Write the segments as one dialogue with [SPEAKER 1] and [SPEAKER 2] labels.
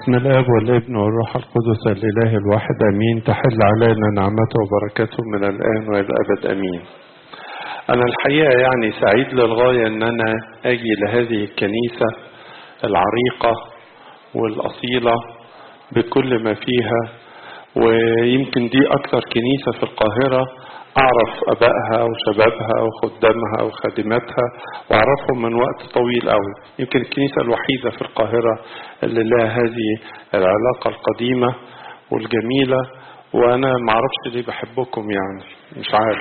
[SPEAKER 1] باسم الاب والابن والروح القدس الاله الواحد امين تحل علينا نعمته وبركاته من الان والى الابد امين انا الحقيقه يعني سعيد للغايه ان انا اجي لهذه الكنيسه العريقه والاصيله بكل ما فيها ويمكن دي اكتر كنيسه في القاهره أعرف أبائها وشبابها وخدامها وخادماتها وأعرفهم من وقت طويل أوي يمكن الكنيسة الوحيدة في القاهرة اللي لها هذه العلاقة القديمة والجميلة وأنا معرفش ليه بحبكم يعني مش عارف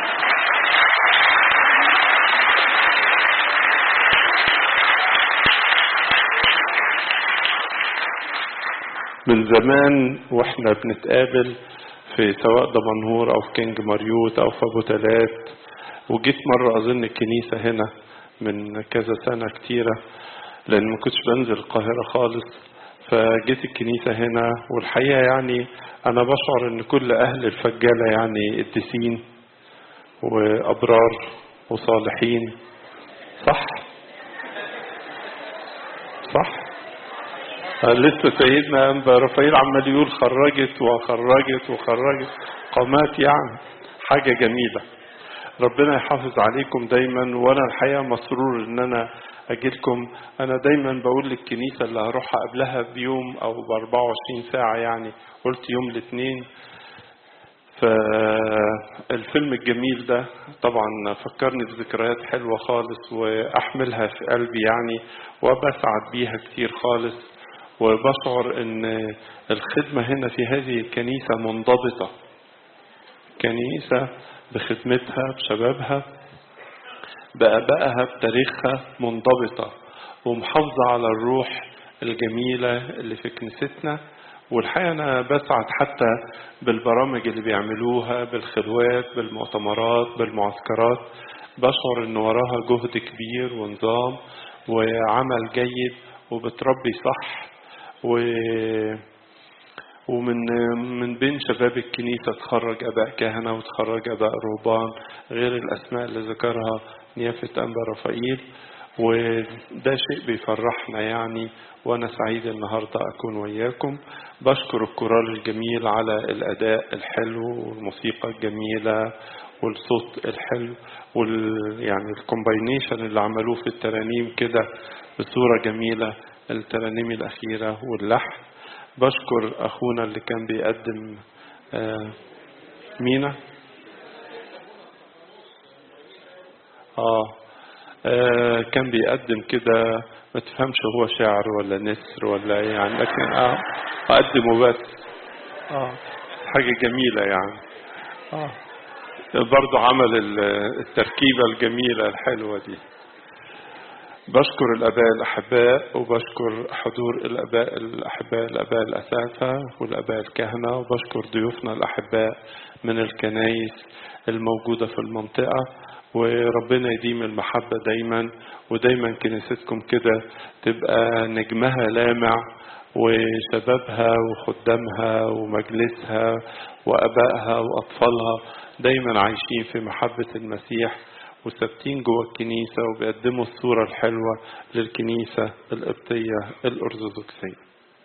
[SPEAKER 1] من زمان واحنا بنتقابل في سواء دمنهور او في كينج ماريوت او في ابو تلات وجيت مرة اظن الكنيسة هنا من كذا سنة كتيرة لان ما كنتش بنزل القاهرة خالص فجيت الكنيسة هنا والحقيقة يعني انا بشعر ان كل اهل الفجالة يعني قديسين وابرار وصالحين صح صح لسه سيدنا أنبا رفائيل عمال يقول خرجت وخرجت وخرجت قامات يعني حاجة جميلة ربنا يحافظ عليكم دايما وانا الحقيقة مسرور ان انا اجيلكم انا دايما بقول للكنيسة اللي هروحها قبلها بيوم او ب 24 ساعة يعني قلت يوم الاثنين فالفيلم الجميل ده طبعا فكرني بذكريات حلوة خالص واحملها في قلبي يعني وبسعد بيها كتير خالص وبشعر ان الخدمة هنا في هذه الكنيسة منضبطة كنيسة بخدمتها بشبابها بآبائها بتاريخها منضبطة ومحافظة على الروح الجميلة اللي في كنيستنا والحقيقة أنا بسعد حتى بالبرامج اللي بيعملوها بالخلوات بالمؤتمرات بالمعسكرات بشعر إن وراها جهد كبير ونظام وعمل جيد وبتربي صح و ومن من بين شباب الكنيسة تخرج أباء كهنة وتخرج أباء رهبان غير الأسماء اللي ذكرها نيافة أنبا رفائيل وده شيء بيفرحنا يعني وأنا سعيد النهاردة أكون وياكم بشكر الكورال الجميل على الأداء الحلو والموسيقى الجميلة والصوت الحلو وال يعني الكومباينيشن اللي عملوه في الترانيم كده بصورة جميلة الترانيم الأخيرة واللحن بشكر أخونا اللي كان بيقدم آه مينا آه, آه كان بيقدم كده ما تفهمش هو شاعر ولا نسر ولا ايه يعني لكن اه اقدمه بس اه حاجة جميلة يعني اه برضه عمل التركيبة الجميلة الحلوة دي بشكر الآباء الأحباء وبشكر حضور الآباء الأحباء الآباء الأساتذة والآباء الكهنة وبشكر ضيوفنا الأحباء من الكنايس الموجودة في المنطقة وربنا يديم المحبة دايما ودايما كنيستكم كده تبقى نجمها لامع وشبابها وخدامها ومجلسها وأبائها وأطفالها دايما عايشين في محبة المسيح وثابتين جوه الكنيسة وبيقدموا الصورة الحلوة للكنيسة القبطية الأرثوذكسية.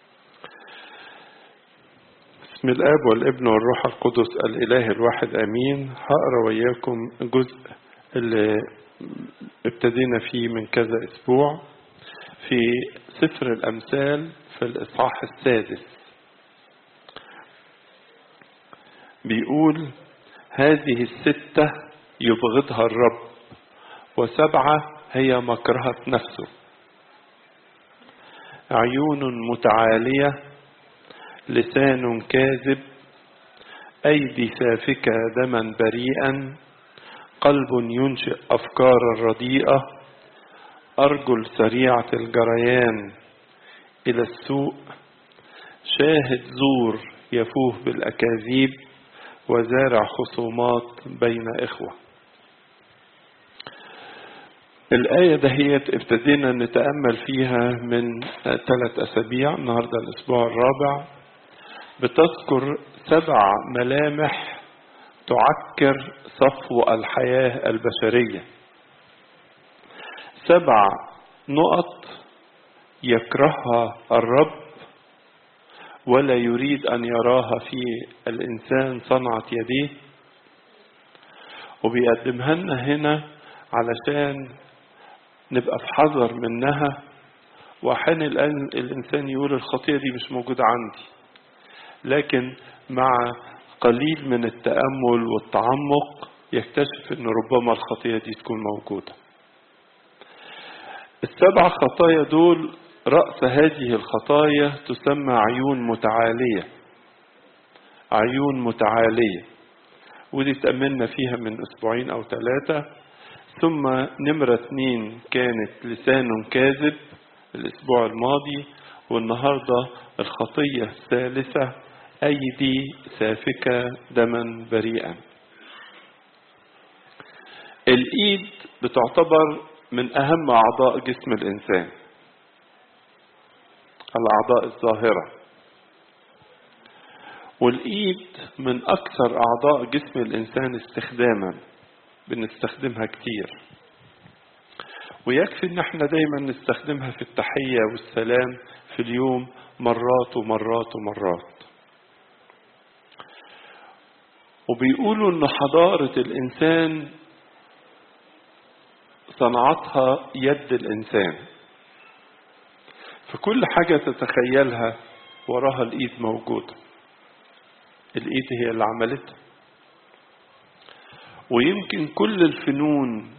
[SPEAKER 1] بسم الآب والابن والروح القدس الإله الواحد آمين هقرا وياكم جزء اللي ابتدينا فيه من كذا أسبوع في سفر الأمثال في الإصحاح السادس بيقول هذه الستة يبغضها الرب وسبعة هي مكرهة نفسه عيون متعالية لسان كاذب أيدي سافكة دما بريئا قلب ينشئ أفكار رديئة أرجل سريعة الجريان إلى السوء شاهد زور يفوه بالأكاذيب وزارع خصومات بين إخوة الآية دهيت ابتدينا نتأمل فيها من ثلاث أسابيع النهاردة الأسبوع الرابع بتذكر سبع ملامح تعكر صفو الحياة البشرية سبع نقط يكرهها الرب ولا يريد أن يراها في الإنسان صنعة يديه وبيقدمها لنا هنا علشان نبقى في حذر منها وأحيانا الآن الإنسان يقول الخطية دي مش موجودة عندي لكن مع قليل من التأمل والتعمق يكتشف أن ربما الخطية دي تكون موجودة السبع خطايا دول رأس هذه الخطايا تسمى عيون متعالية عيون متعالية ودي تأملنا فيها من أسبوعين أو ثلاثة ثم نمرة اثنين كانت لسان كاذب الأسبوع الماضي والنهاردة الخطية الثالثة أيدي سافكة دما بريئا الإيد بتعتبر من أهم أعضاء جسم الإنسان الأعضاء الظاهرة والإيد من أكثر أعضاء جسم الإنسان استخداما بنستخدمها كتير ويكفي ان احنا دايما نستخدمها في التحية والسلام في اليوم مرات ومرات ومرات وبيقولوا ان حضارة الانسان صنعتها يد الانسان فكل حاجة تتخيلها وراها الايد موجودة الايد هي اللي عملتها ويمكن كل الفنون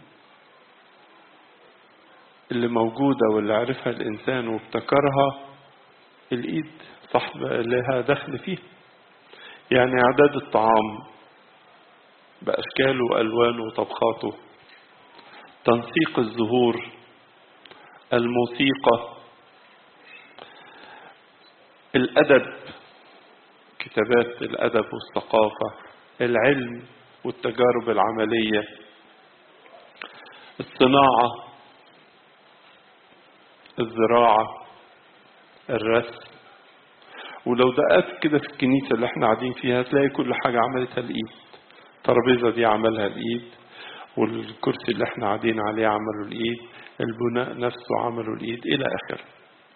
[SPEAKER 1] اللي موجودة واللي عرفها الإنسان وابتكرها الإيد صاحب لها دخل فيه يعني إعداد الطعام بأشكاله وألوانه وطبخاته تنسيق الزهور الموسيقى الأدب كتابات الأدب والثقافة العلم والتجارب العملية الصناعة الزراعة الرسم ولو دققت كده في الكنيسة اللي احنا قاعدين فيها هتلاقي كل حاجة عملتها الإيد الترابيزة دي عملها الإيد والكرسي اللي احنا قاعدين عليه عمله الإيد البناء نفسه عمله الإيد إلى آخره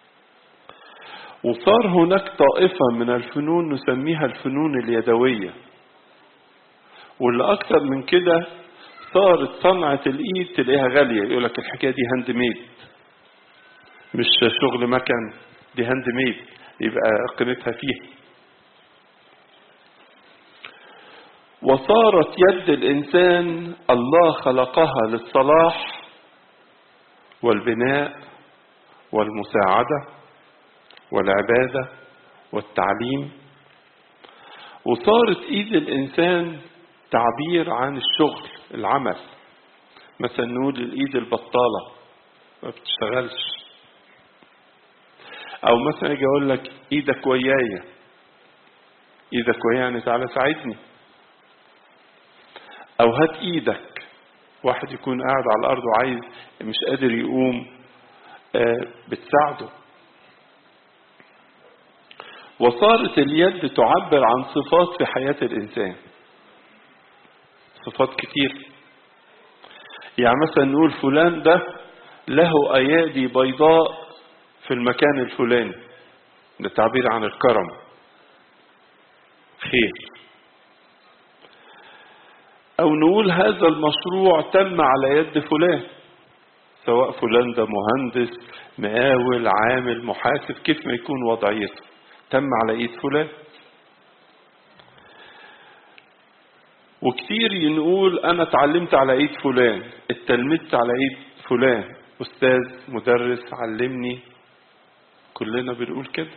[SPEAKER 1] وصار هناك طائفة من الفنون نسميها الفنون اليدوية واللي أكثر من كده صارت صنعة الإيد تلاقيها غالية يقول لك الحكاية دي هاند ميد مش شغل مكن دي هاند ميد يبقى قيمتها فيه وصارت يد الإنسان الله خلقها للصلاح والبناء والمساعدة والعبادة والتعليم وصارت إيد الإنسان تعبير عن الشغل العمل مثلا نقول الإيد البطالة ما بتشتغلش او مثلا اجي اقول لك ايدك ويايا ايدك ويايا يعني تعالى ساعدني او هات ايدك واحد يكون قاعد على الارض وعايز مش قادر يقوم آه بتساعده وصارت اليد تعبر عن صفات في حياة الإنسان صفات كتير يعني مثلا نقول فلان ده له أيادي بيضاء في المكان الفلاني ده تعبير عن الكرم خير او نقول هذا المشروع تم على يد فلان سواء فلان ده مهندس مقاول عامل محاسب كيف ما يكون وضعيته تم على ايد فلان وكتير نقول انا اتعلمت على ايد فلان اتلمذت على ايد فلان استاذ مدرس علمني كلنا بنقول كده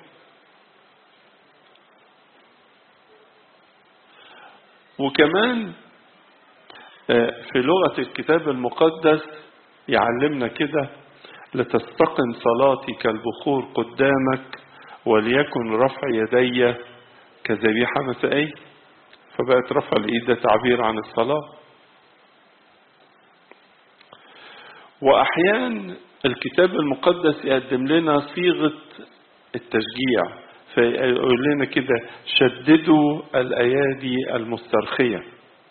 [SPEAKER 1] وكمان في لغة الكتاب المقدس يعلمنا كده لتستقم صلاتي كالبخور قدامك وليكن رفع يدي كذبيحة مسائية فبقت رفع الإيد ده تعبير عن الصلاة وأحيان الكتاب المقدس يقدم لنا صيغة التشجيع فيقول لنا كده شددوا الأيادي المسترخية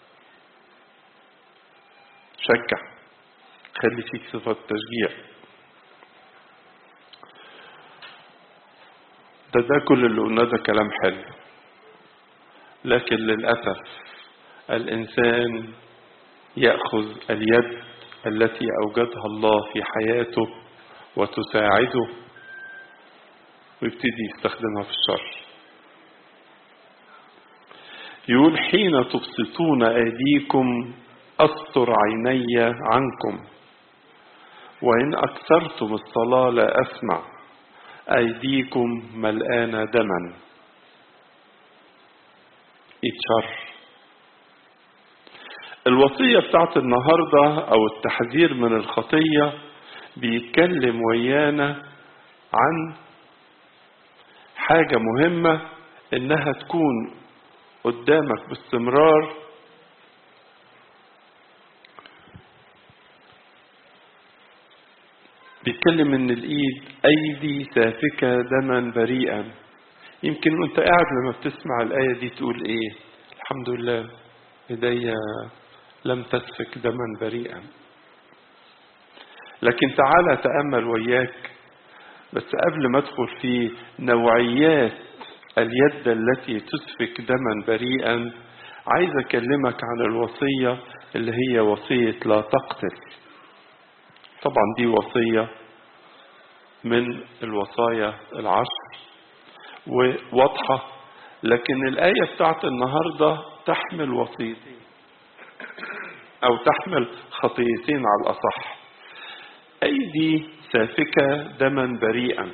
[SPEAKER 1] شجع خلي فيك صفة تشجيع ده ده كل اللي قلناه ده كلام حلو لكن للأسف الإنسان يأخذ اليد التي أوجدها الله في حياته وتساعده ويبتدي يستخدمها في الشر يقول حين تبسطون أيديكم أستر عيني عنكم وإن أكثرتم الصلاة لا أسمع أيديكم ملآنة دما اتشر الوصية بتاعت النهاردة أو التحذير من الخطية بيتكلم ويانا عن حاجة مهمة إنها تكون قدامك باستمرار بيتكلم ان الايد ايدي سافكة دما بريئا يمكن وانت قاعد لما بتسمع الآية دي تقول ايه الحمد لله ايديا لم تسفك دما بريئا لكن تعالى تأمل وياك بس قبل ما ادخل في نوعيات اليد التي تسفك دما بريئا عايز اكلمك عن الوصية اللي هي وصية لا تقتل طبعا دي وصية من الوصايا العشر وواضحة لكن الآية بتاعت النهاردة تحمل وصيتين أو تحمل خطيتين على الأصح أيدي سافكة دما بريئا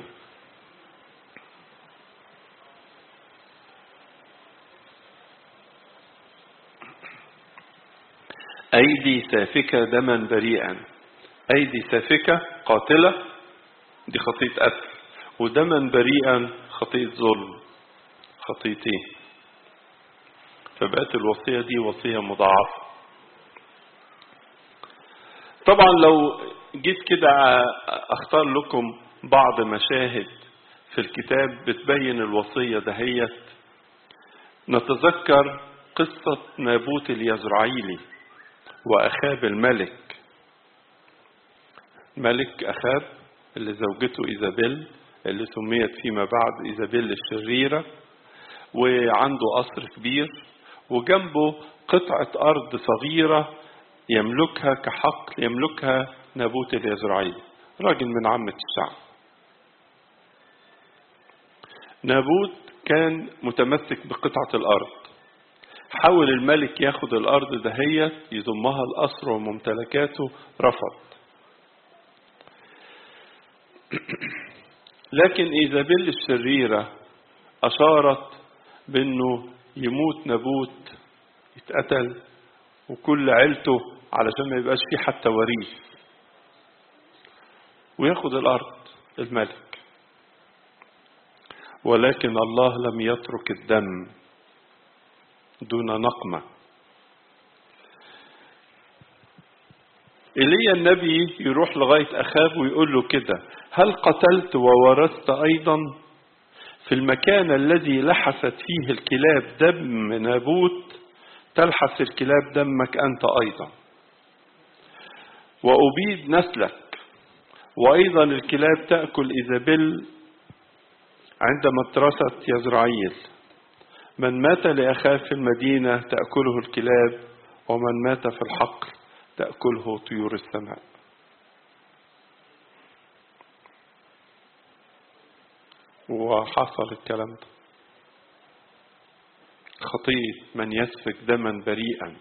[SPEAKER 1] أيدي سافكة دما بريئا أيدي سافكة قاتلة دي خطية قتل ودما بريئا خطية ظلم خطيتين فبقت الوصية دي وصية مضاعفة طبعا لو جيت كده اختار لكم بعض مشاهد في الكتاب بتبين الوصية دهيت نتذكر قصة نابوت اليزرعيلي وأخاب الملك ملك أخاب اللي زوجته إيزابيل اللي سميت فيما بعد إيزابيل الشريرة وعنده قصر كبير وجنبه قطعة أرض صغيرة يملكها كحق يملكها نابوت اليزرعيلي راجل من عامة الشعب نابوت كان متمسك بقطعة الأرض حاول الملك ياخد الأرض دهيت يضمها القصر وممتلكاته رفض لكن إيزابيل الشريرة أشارت بأنه يموت نابوت يتقتل وكل عيلته علشان ما يبقاش فيه حتى وريث وياخد الأرض الملك ولكن الله لم يترك الدم دون نقمة إيليا النبي يروح لغاية أخاب ويقول له كده هل قتلت وورثت أيضا في المكان الذي لحست فيه الكلاب دم نابوت تلحس الكلاب دمك أنت أيضا وأبيد نسلك وأيضا الكلاب تأكل إيزابيل عند مدرسة يزرعيل من مات لأخاه في المدينة تأكله الكلاب ومن مات في الحقل تأكله طيور السماء وحصل الكلام ده خطية من يسفك دما بريئا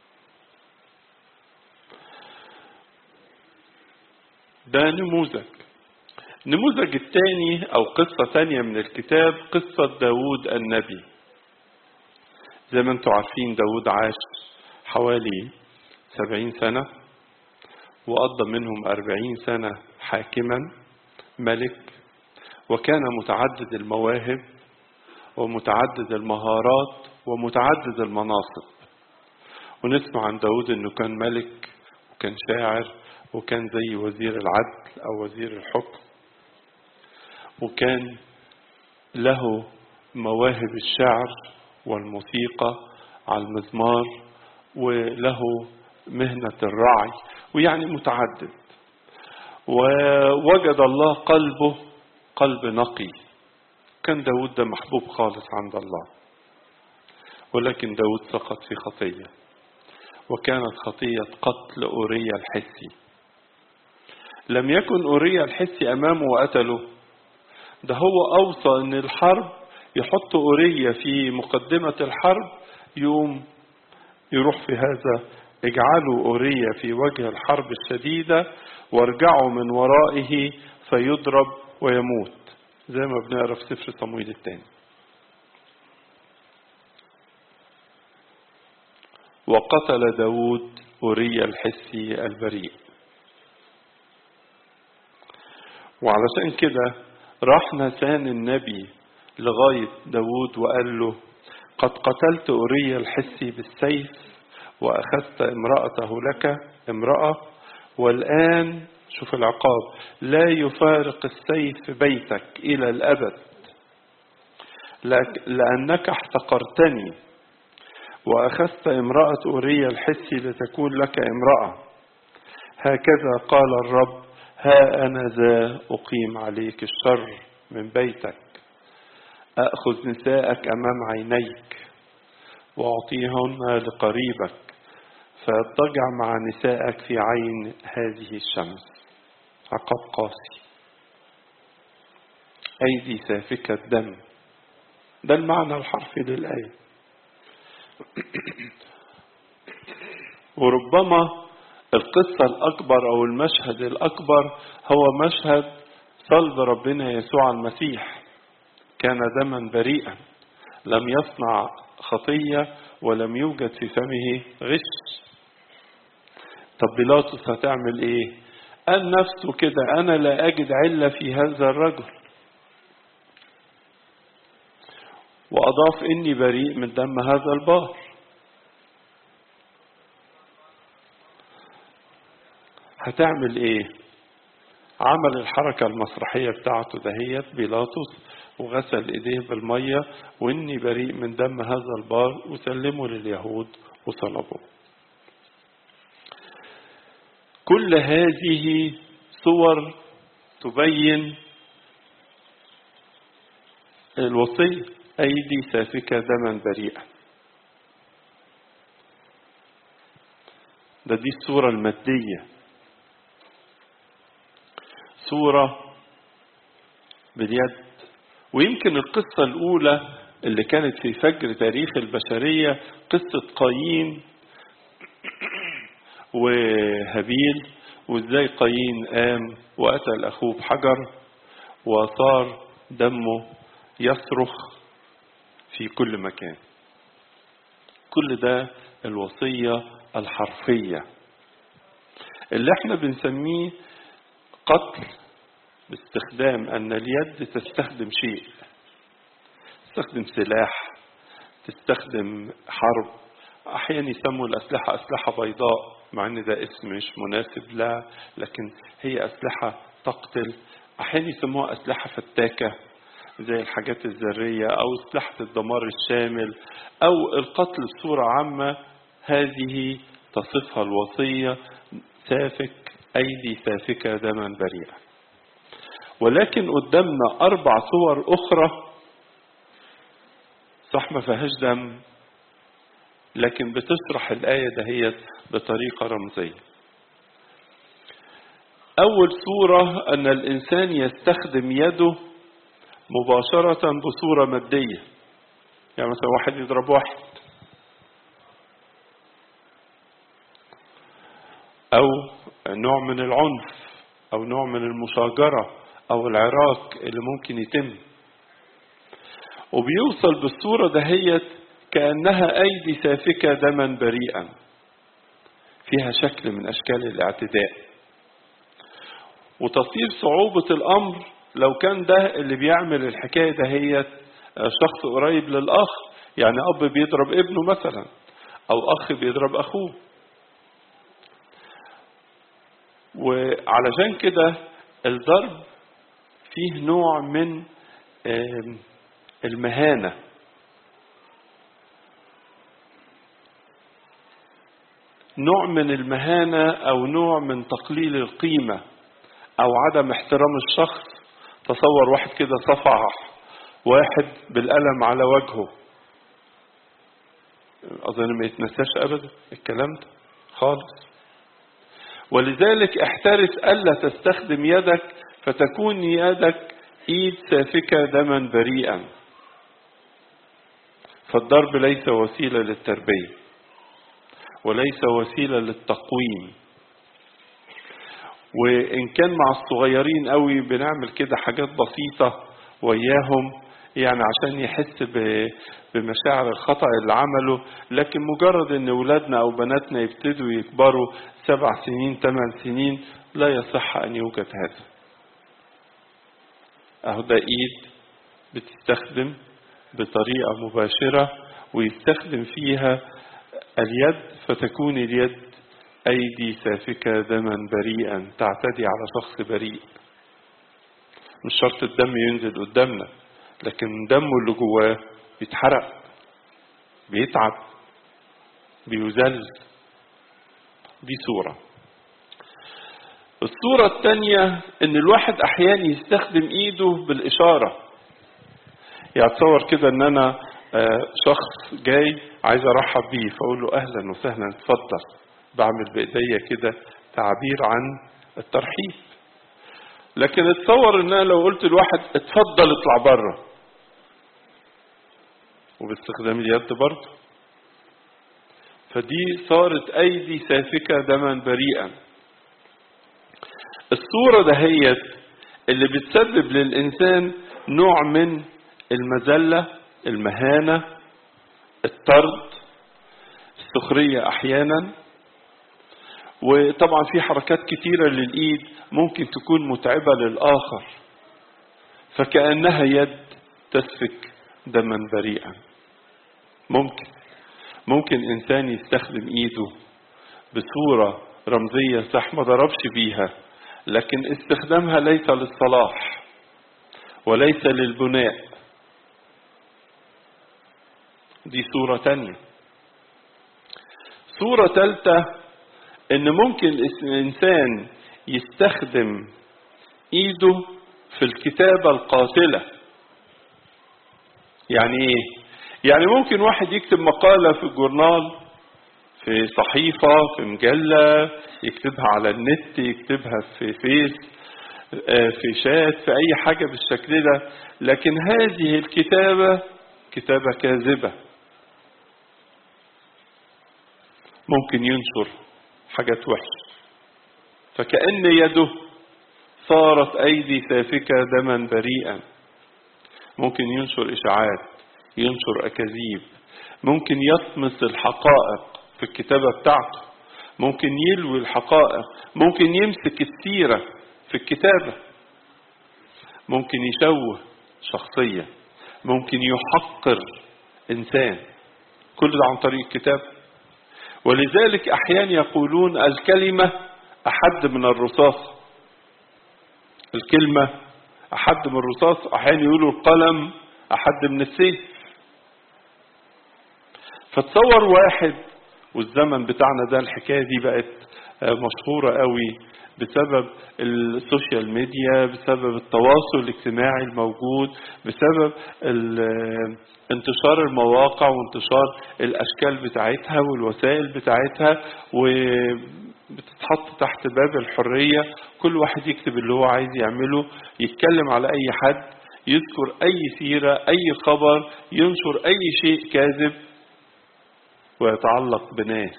[SPEAKER 1] ده نموذج النموذج الثاني أو قصة ثانية من الكتاب قصة داود النبي زي ما انتم عارفين داود عاش حوالي سبعين سنة وقضى منهم أربعين سنة حاكما ملك وكان متعدد المواهب ومتعدد المهارات ومتعدد المناصب ونسمع عن داود انه كان ملك وكان شاعر وكان زي وزير العدل او وزير الحكم وكان له مواهب الشعر والموسيقى على المزمار وله مهنة الرعي ويعني متعدد ووجد الله قلبه قلب نقي كان داود ده محبوب خالص عند الله ولكن داود سقط في خطية وكانت خطية قتل أوريا الحسي لم يكن أوريا الحسي أمامه وقتله ده هو أوصى أن الحرب يحط أوريا في مقدمة الحرب يوم يروح في هذا اجعلوا أوريا في وجه الحرب الشديدة وارجعوا من ورائه فيضرب ويموت زي ما بنقرا في سفر صمويل الثاني وقتل داود أوريا الحسي البريء وعلشان كده راح نسان النبي لغاية داود وقال له قد قتلت أوريا الحسي بالسيف وأخذت امرأته لك امرأة والآن شوف العقاب لا يفارق السيف بيتك إلى الأبد لأنك احتقرتني وأخذت امرأة أوريا الحسي لتكون لك امرأة هكذا قال الرب ها أنا ذا أقيم عليك الشر من بيتك أخذ نساءك أمام عينيك وأعطيهن لقريبك فيضطجع مع نسائك في عين هذه الشمس عقاب قاسي أيدي سافكة دم ده المعنى الحرفي للآية وربما القصة الأكبر أو المشهد الأكبر هو مشهد صلب ربنا يسوع المسيح كان دما بريئا لم يصنع خطية ولم يوجد في فمه غش طب بيلاطس هتعمل ايه قال نفسه كده انا لا اجد علة في هذا الرجل واضاف اني بريء من دم هذا البار هتعمل ايه عمل الحركة المسرحية بتاعته دهيت بيلاطس وغسل ايديه بالمية واني بريء من دم هذا البار وسلمه لليهود وصلبوه كل هذه صور تبين الوصية أيدي سافكة دما بريئا ده دي الصورة المادية صورة باليد ويمكن القصة الأولى اللي كانت في فجر تاريخ البشرية قصة قايين وهابيل وازاي قايين قام وقتل اخوه بحجر وصار دمه يصرخ في كل مكان كل ده الوصية الحرفية اللي احنا بنسميه قتل باستخدام ان اليد تستخدم شيء تستخدم سلاح تستخدم حرب احيانا يسموا الاسلحه اسلحه بيضاء مع ان ده اسم مش مناسب لها لكن هي اسلحه تقتل احيانا يسموها اسلحه فتاكه زي الحاجات الذريه او اسلحه الدمار الشامل او القتل بصوره عامه هذه تصفها الوصيه سافك ايدي سافكه دما بريئا ولكن قدامنا اربع صور اخرى صح ما فيهاش دم لكن بتشرح الآية دهيت بطريقة رمزية أول صورة أن الإنسان يستخدم يده مباشرة بصورة مادية يعني مثلا واحد يضرب واحد أو نوع من العنف أو نوع من المشاجرة أو العراك اللي ممكن يتم وبيوصل بالصورة دهيت كأنها أيدي سافكة دما بريئا فيها شكل من أشكال الاعتداء وتصير صعوبة الأمر لو كان ده اللي بيعمل الحكاية دهيت شخص قريب للأخ يعني أب بيضرب ابنه مثلا أو أخ بيضرب أخوه وعلشان كده الضرب فيه نوع من المهانة نوع من المهانة أو نوع من تقليل القيمة أو عدم احترام الشخص تصور واحد كده صفع واحد بالقلم على وجهه أظن ما يتنساش أبدا الكلام ده خالص ولذلك احترس ألا تستخدم يدك فتكون يدك إيد سافكة دما بريئا فالضرب ليس وسيلة للتربية وليس وسيلة للتقويم وإن كان مع الصغيرين قوي بنعمل كده حاجات بسيطة وياهم يعني عشان يحس بمشاعر الخطأ اللي عمله لكن مجرد ان ولادنا او بناتنا يبتدوا يكبروا سبع سنين ثمان سنين لا يصح ان يوجد هذا اهو ده ايد بتستخدم بطريقة مباشرة ويستخدم فيها اليد فتكون اليد أيدي سافكة دما بريئا تعتدي على شخص بريء مش شرط الدم ينزل قدامنا لكن دمه اللي جواه بيتحرق بيتعب بيذل دي صورة الصورة الثانية ان الواحد احيانا يستخدم ايده بالاشارة يعني تصور كده ان انا شخص جاي عايز ارحب بيه فاقول له اهلا وسهلا اتفضل بعمل بايديا كده تعبير عن الترحيب لكن اتصور ان انا لو قلت لواحد اتفضل اطلع بره وباستخدام اليد برضه فدي صارت ايدي سافكة دما بريئا الصورة دهيت اللي بتسبب للانسان نوع من المذلة المهانة الطرد السخرية احيانا وطبعا في حركات كتيرة للإيد ممكن تكون متعبة للآخر فكأنها يد تسفك دما بريئا ممكن ممكن إنسان يستخدم إيده بصورة رمزية صح ما ضربش بيها لكن استخدامها ليس للصلاح وليس للبناء دي صورة تانية صورة ثالثة ان ممكن الانسان يستخدم ايده في الكتابة القاتلة يعني ايه يعني ممكن واحد يكتب مقالة في الجورنال في صحيفة في مجلة يكتبها على النت يكتبها في فيس في شات في اي حاجة بالشكل ده لكن هذه الكتابة كتابة كاذبة ممكن ينشر حاجات وحشة فكأن يده صارت أيدي سافكة دما بريئا ممكن ينشر إشاعات ينشر أكاذيب ممكن يطمس الحقائق في الكتابة بتاعته ممكن يلوي الحقائق ممكن يمسك السيرة في الكتابة ممكن يشوه شخصية ممكن يحقر إنسان كل ده عن طريق الكتاب ولذلك أحيانا يقولون الكلمة أحد من الرصاص الكلمة أحد من الرصاص أحيانا يقولوا القلم أحد من السيف فتصور واحد والزمن بتاعنا ده الحكاية دي بقت مشهورة قوي بسبب السوشيال ميديا بسبب التواصل الاجتماعي الموجود بسبب انتشار المواقع وانتشار الاشكال بتاعتها والوسائل بتاعتها وبتتحط تحت باب الحرية كل واحد يكتب اللي هو عايز يعمله يتكلم على اي حد يذكر اي سيرة اي خبر ينشر اي شيء كاذب ويتعلق بناس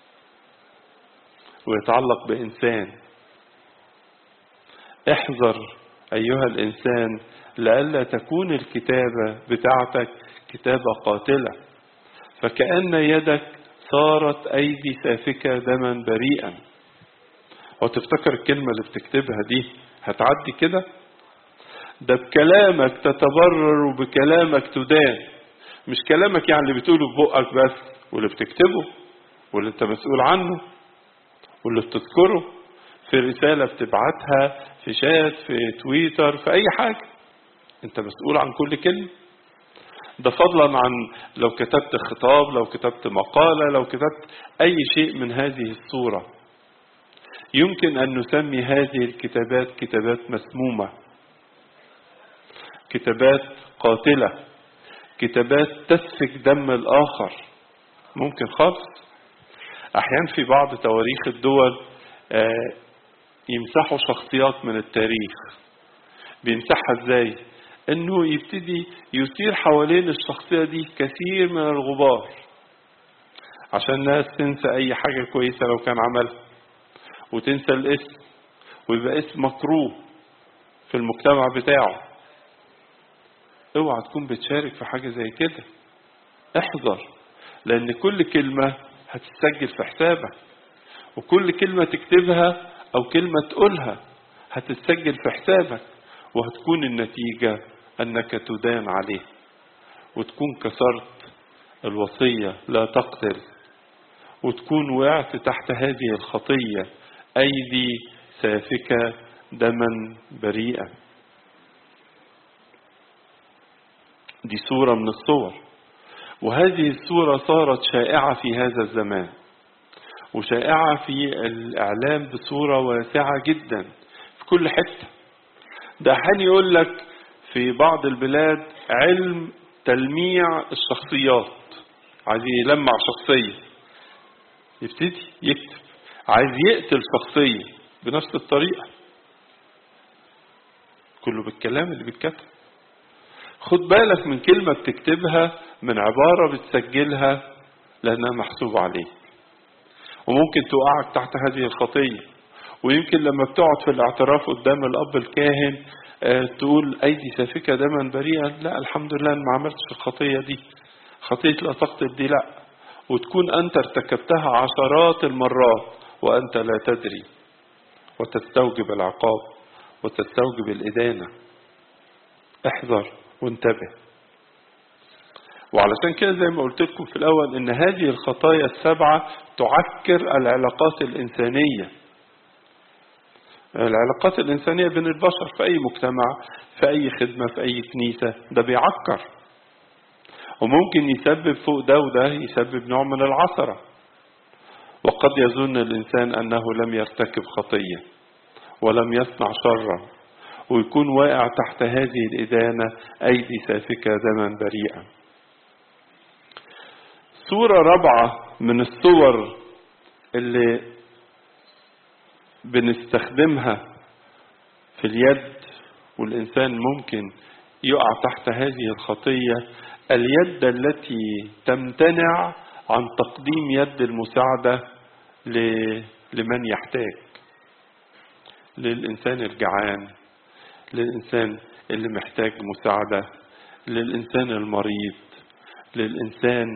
[SPEAKER 1] ويتعلق بإنسان احذر أيها الإنسان لئلا تكون الكتابة بتاعتك كتابة قاتلة فكأن يدك صارت أيدي سافكة دما بريئا وتفتكر الكلمة اللي بتكتبها دي هتعدي كده ده بكلامك تتبرر وبكلامك تدان مش كلامك يعني اللي بتقوله ببقك بس واللي بتكتبه واللي انت مسؤول عنه واللي بتذكره في رسالة بتبعتها في شات في تويتر في أي حاجة أنت مسؤول عن كل كلمة ده فضلا عن لو كتبت خطاب لو كتبت مقالة لو كتبت أي شيء من هذه الصورة يمكن أن نسمي هذه الكتابات كتابات مسمومة كتابات قاتلة كتابات تسفك دم الآخر ممكن خالص أحيانا في بعض تواريخ الدول يمسحوا شخصيات من التاريخ بيمسحها ازاي انه يبتدي يثير حوالين الشخصية دي كثير من الغبار عشان الناس تنسى اي حاجة كويسة لو كان عملها وتنسى الاسم ويبقى اسم مكروه في المجتمع بتاعه اوعى تكون بتشارك في حاجة زي كده احذر لان كل كلمة هتتسجل في حسابك وكل كلمة تكتبها او كلمة تقولها هتتسجل في حسابك وهتكون النتيجة انك تدان عليه وتكون كسرت الوصية لا تقتل وتكون وقعت تحت هذه الخطية أيدي سافكة دما بريئا دي صورة من الصور وهذه الصورة صارت شائعة في هذا الزمان وشائعة في الإعلام بصورة واسعة جدا في كل حتة ده أحيانا يقول لك في بعض البلاد علم تلميع الشخصيات عايز يلمع شخصية يبتدي يكتب عايز يقتل شخصية بنفس الطريقة كله بالكلام اللي بيتكتب خد بالك من كلمة بتكتبها من عبارة بتسجلها لأنها محسوبة عليك وممكن توقعك تحت هذه الخطية ويمكن لما بتقعد في الاعتراف قدام الأب الكاهن آه تقول أيدي سافكة دما بريئا لا الحمد لله أنا ما عملتش الخطية دي خطية لا تقتل دي لا وتكون أنت ارتكبتها عشرات المرات وأنت لا تدري وتستوجب العقاب وتستوجب الإدانة احذر وانتبه وعلشان كده زي ما قلت لكم في الأول إن هذه الخطايا السبعة تعكر العلاقات الإنسانية العلاقات الإنسانية بين البشر في أي مجتمع في أي خدمة في أي كنيسة ده بيعكر وممكن يسبب فوق ده وده يسبب نوع من العثرة وقد يظن الإنسان أنه لم يرتكب خطية ولم يصنع شرا ويكون واقع تحت هذه الإدانة أيدي سافكة دما بريئا صورة رابعة من الصور اللي بنستخدمها في اليد والإنسان ممكن يقع تحت هذه الخطية اليد التي تمتنع عن تقديم يد المساعدة لمن يحتاج للإنسان الجعان للإنسان اللي محتاج مساعدة للإنسان المريض للإنسان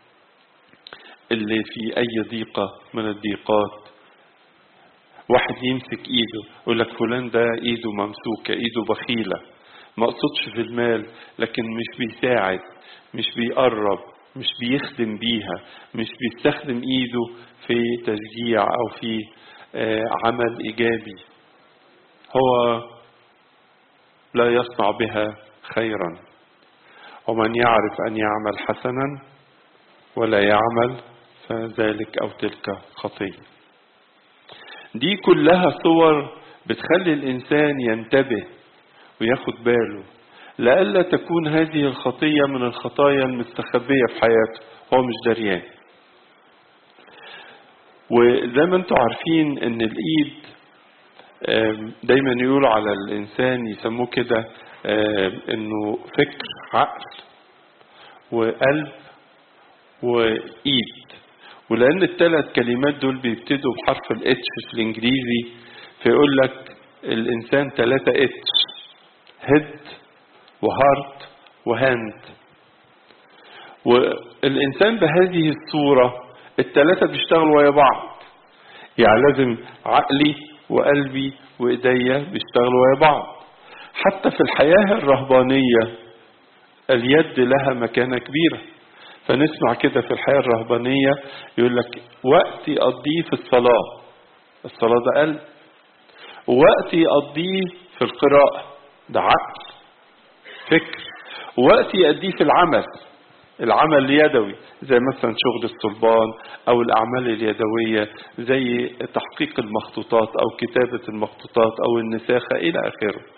[SPEAKER 1] اللي في أي ضيقة من الضيقات واحد يمسك ايده يقول لك فلان ده ايده ممسوكة ايده بخيلة ما اقصدش في المال لكن مش بيساعد مش بيقرب مش بيخدم بيها مش بيستخدم ايده في تشجيع او في عمل ايجابي هو لا يصنع بها خيرا ومن يعرف ان يعمل حسنا ولا يعمل فذلك او تلك خطيه دي كلها صور بتخلي الإنسان ينتبه وياخد باله لئلا تكون هذه الخطية من الخطايا المستخبية في حياته هو مش دريان وزي ما انتم عارفين ان الايد دايما يقولوا على الانسان يسموه كده انه فكر عقل وقلب وايد ولأن الثلاث كلمات دول بيبتدوا بحرف الاتش في الإنجليزي فيقول لك الإنسان ثلاثة اتش هيد وهارت وهاند والإنسان بهذه الصورة الثلاثة بيشتغلوا ويا بعض يعني لازم عقلي وقلبي وإيديا بيشتغلوا ويا بعض حتى في الحياة الرهبانية اليد لها مكانة كبيرة فنسمع كده في الحياة الرهبانية يقول لك وقت يقضيه في الصلاة الصلاة ده قلب ووقت يقضيه في القراءة ده عقل فكر ووقت يقضيه في العمل العمل اليدوي زي مثلا شغل الصلبان او الاعمال اليدويه زي تحقيق المخطوطات او كتابه المخطوطات او النساخه الى اخره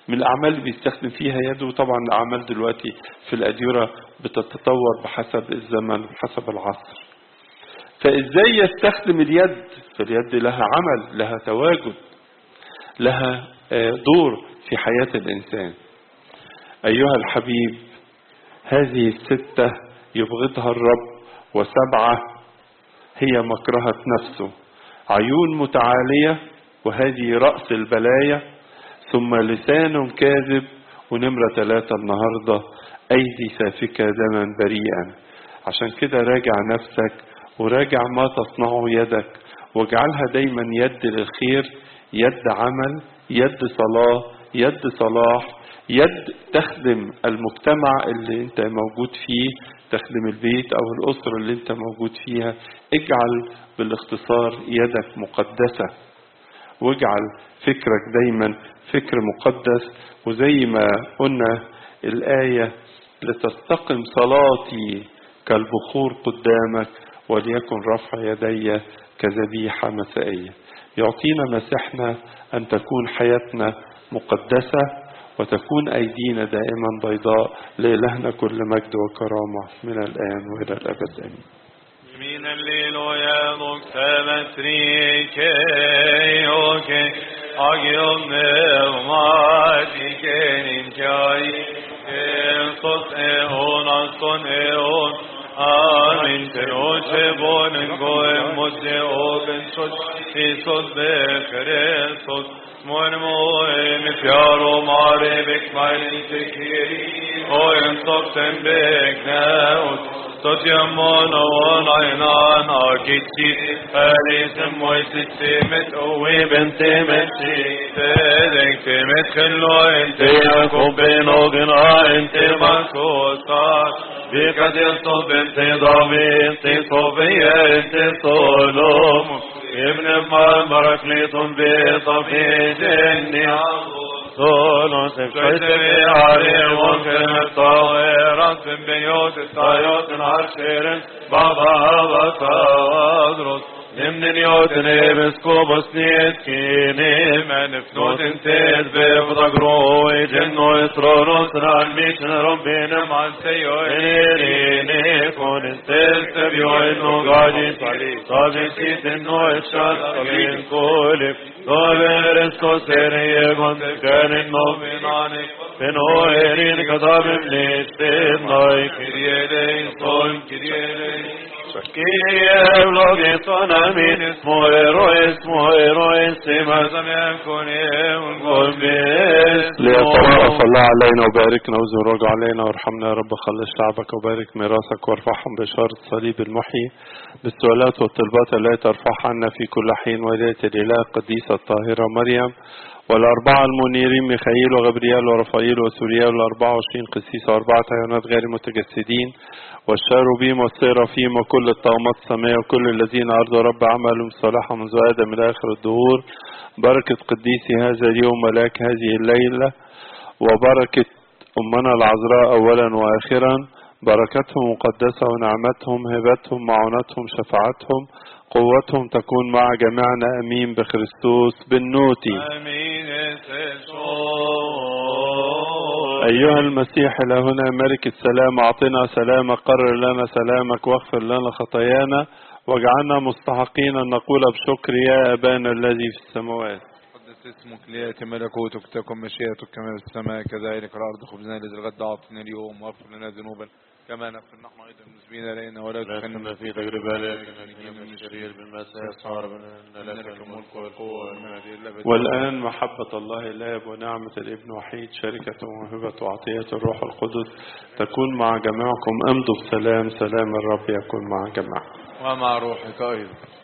[SPEAKER 1] من الأعمال اللي بيستخدم فيها يده وطبعا الأعمال دلوقتي في الأديرة بتتطور بحسب الزمن وحسب العصر فإزاي يستخدم اليد فاليد لها عمل لها تواجد لها دور في حياة الإنسان أيها الحبيب هذه الستة يبغضها الرب وسبعة هي مكرهة نفسه عيون متعالية وهذه رأس البلايا ثم لسان كاذب ونمرة ثلاثة النهاردة أيدي سافكة دما بريئا عشان كده راجع نفسك وراجع ما تصنعه يدك واجعلها دايما يد للخير يد عمل يد صلاة يد صلاح يد تخدم المجتمع اللي انت موجود فيه تخدم البيت او الاسرة اللي انت موجود فيها اجعل بالاختصار يدك مقدسة واجعل فكرك دايما فكر مقدس وزي ما قلنا الآية لتستقم صلاتي كالبخور قدامك وليكن رفع يدي كذبيحة مسائية يعطينا مسيحنا أن تكون حياتنا مقدسة وتكون أيدينا دائما بيضاء لإلهنا كل مجد وكرامة من الآن وإلى الأبد آمين
[SPEAKER 2] من الليل ويانوك تمتريك يوك أجيوم ماتي كنين كاي صوت هون صون هون آمين تنوش بون قوي مجد اوبن صوت في صوت بخير صوت مون موي مفيارو ماري بك مايلين تكيري اوين صوتن بك ناوت صوت يمون ونعينان اكيتشي فاليسم ويستمت اوي بنت متشي تدك تمت خلو انت يكون بينو بنا انت مكوسات بك تصب انت ضامي انت صوفية انت صولوم ابن مركليط بطفي جني صولو سفشت علي وكم طويرات بيوت الطيوت العشير بابا بطادرس من نيوتن بسكوبس نيتكيني من فنوت انتد بفضق روي جنو يسرون سران ميشن ربنا مع السيو إنيني كون انتد تبيو انو قاجي صابي سيت انو اشاد صابين كولف صابي رسكو سيري كون كان انو بناني بنو ايرين كتاب مليستين ناي كريالي صون كريالي Kyrie eulogison amin ismo eroes mo eroes simas am yakun eun
[SPEAKER 1] ليترأف الله علينا وباركنا وزر رجع علينا وارحمنا يا رب خلص شعبك وبارك ميراثك وارفعهم بشارة صليب المحيي بالسؤالات والطلبات التي ترفعها عنا في كل حين ولاية الإله القديسة الطاهرة مريم والأربعة المنيرين ميخائيل وغبريال ورفائيل وسوريال والأربعة وعشرين قسيس وأربعة حيوانات غير متجسدين والشاروبيم والسيرافيم وكل الطغمات السماء وكل الذين أرضوا رب عملهم صالحا منذ آدم إلى آخر الدهور بركة قديسي هذا اليوم ملاك هذه الليلة وبركة أمنا العذراء أولا وآخرا بركتهم مقدسة ونعمتهم هبتهم معونتهم شفاعتهم قوتهم تكون مع جميعنا أمين بخريستوس بالنوتي
[SPEAKER 2] امين
[SPEAKER 1] أيها المسيح إلهنا ملك السلام أعطنا سلامك قرر لنا سلامك واغفر لنا خطايانا واجعلنا مستحقين أن نقول بشكر يا أبانا الذي في السماوات
[SPEAKER 3] قدس اسمك ليأتي ملكوتك تكن مشيئتك كما في السماء كذلك على الأرض خبزنا الذي الغد أعطنا اليوم واغفر لنا ذنوبنا كما نغفر نحن أيضا المسلمين إلينا ولا تدخلنا
[SPEAKER 4] في تجربة لكن من الشرير بالمسيح صار إن لك الملك والقوة والمجد إلا
[SPEAKER 1] والآن محبة الله الآب ونعمة الابن وحيد شركة وموهبة وعطية الروح القدس تكون مع جميعكم امضوا بسلام سلام الرب يكون مع جميعكم
[SPEAKER 3] ومع روحك أيضا